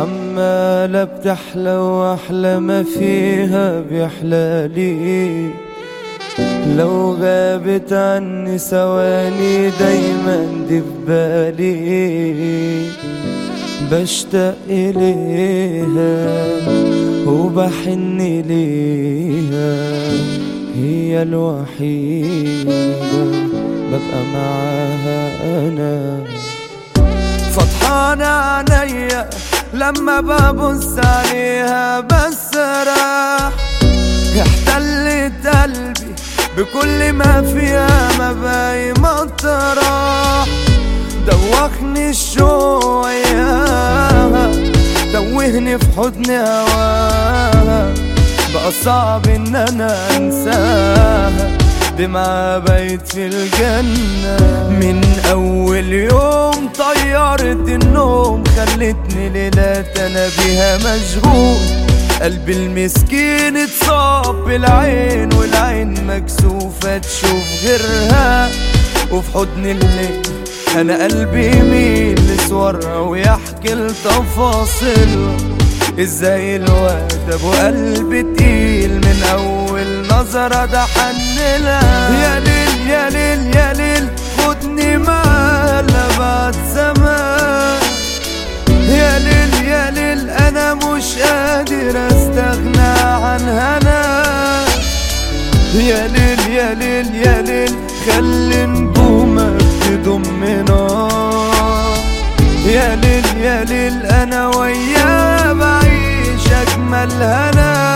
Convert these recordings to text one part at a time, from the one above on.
عمالة بتحلى وأحلى ما فيها بيحلالي لو غابت عني ثواني دايما دي في بالي بشتاق إليها وبحن ليها هي الوحيدة ببقى معاها أنا فطحانة عينيا لما ببص عليها بسرح احتلت قلبي بكل ما فيها مباي مطرح دوخني الشوق وياها توهني في حضن هواها بقى صعب ان انا انساها دمعة بيت في الجنة من أول يوم طيرت النوم خلتني ليلات أنا بيها مشغول قلبي المسكين اتصاب بالعين والعين مكسوفة تشوف غيرها وفي حضن الليل أنا قلبي يميل لصورها ويحكي التفاصيل ازاي الواد ابو قلب تقيل من اول نظرة ده حنلها يا ليل يا ليل يا ليل خدني معاها بعد زمان يا ليل يا ليل انا مش قادر استغنى عن هنا يا ليل يا ليل يا ليل خلي نجومك تضمنا يا ليل يا ليل انا وياه بعيش اجمل هنا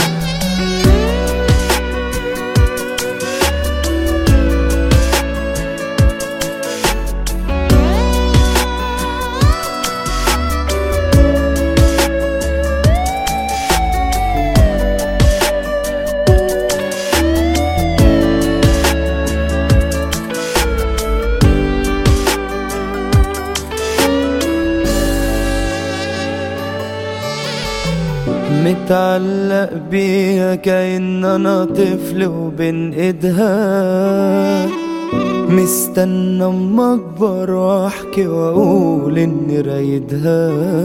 متعلق بيها كأن أنا طفل وبين إيدها مستنى أما أكبر وأحكي وأقول إني رايدها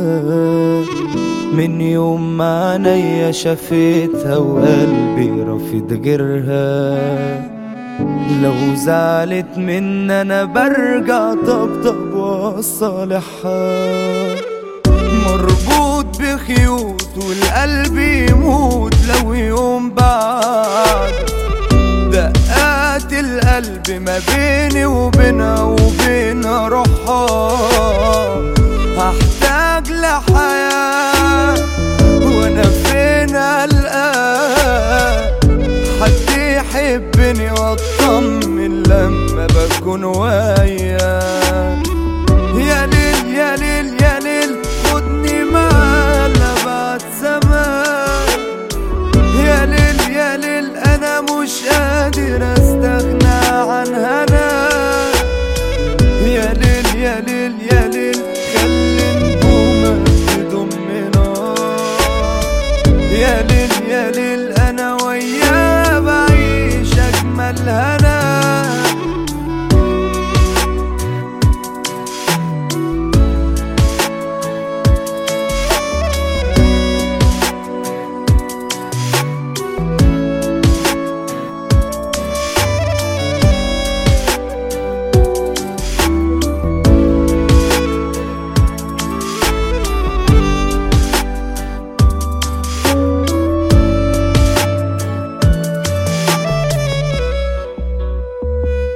من يوم ما عينيا شافتها وقلبي رافض غيرها لو زعلت من أنا برجع طبطب وأصالحها مربوط بخيوط والقلب يموت لو يوم بعد دقات القلب ما بيني وبينها وبين روحها هحتاج لحياة وانا فين الآن حد يحبني واطمن لما بكون وياه